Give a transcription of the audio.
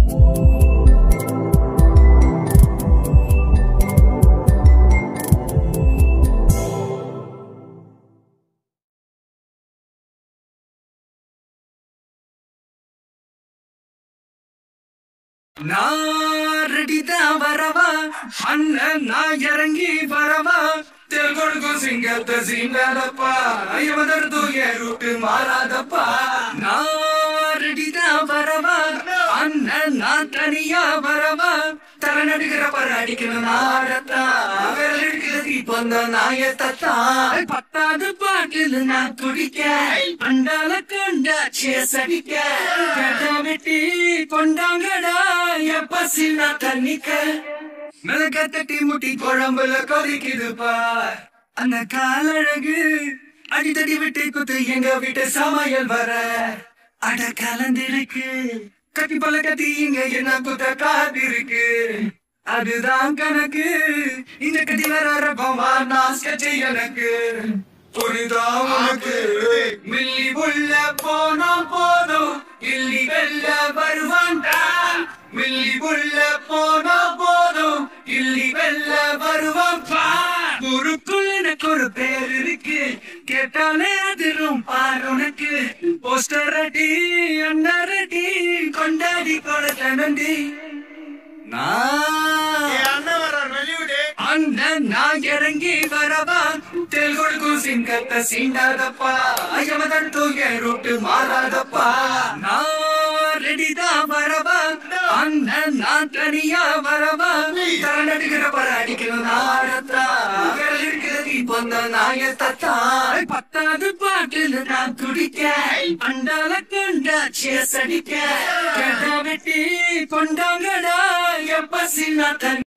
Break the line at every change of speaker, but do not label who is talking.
நான் ரெடிதான் வரவா அண்ணன் நான் இறங்கி வரவா தெல் கொடுக்கும் சிங்கத்தை சீண்டாதப்பா ஐயவதர் தூய ரூட்டு மாறாதப்பா நான் ரெடிதான் வரவா அண்ணன் நான் தனியா வரவா தலை நடுகிற பர அடிக்கணும் நாடத்தான் விரல் எடுக்கிறது இப்போ அந்த நாயத்தான் பத்தாவது பாட்டில் நான் துடிக்க பண்டால கண்டா சேஸ் அடிக்க கதை வெட்டி கொண்டாங்கடா எப்ப சின்ன தண்ணிக்க மிளக தட்டி முட்டி குழம்புல கொதிக்குதுப்பா அந்த காலழகு அடித்தடி விட்டு குத்து எங்க வீட்டு சமையல் வர அட கலந்திருக்கு கட்டி பல கட்டி இங்க என்ன குத்த காத்திருக்கு அதுதான் கணக்கு இந்த கட்டி வர வா நான் sketch எனக்கு புரிதா உனக்கு மில்லி உள்ள போனா போதும் இல்லி வெல்ல வருவான்டா மில்லி உள்ள போனா போதும் இல்லி வெல்ல வருவான் ஊருக்குள்ள எனக்கு ஒரு பேர் இருக்கு கேட்டாலே அதிரும் பார் உனக்கு போஸ்டர் அடி அண்ணர் அடி கொண்டாடி கொடுத்த நன்றி நான்
அண்ணன் வர்றார் வெளியூடு
அண்ணன் நான் இறங்கி வரவா தெல் கொடுக்கும் சிங்கத்தை சீண்டாதப்பா ஐயமதன் தூய ரூட்டு மாறாதப்பா நான் ரெடிதான் வரவா அண்ணன் நான் தனியா வரவா தலை நடுகிற பர அடிக்கணும் நாடத்தா விரல் இருக்கிறது இப்போ அந்த நாயத்தா பத்தாவது பாட்டில் நான் துடிக்க அண்டால கண்டா சேஸ் அடிக்க கதை வெட்டி கொண்டாங்கடா எப்ப சின்ன தண்ணி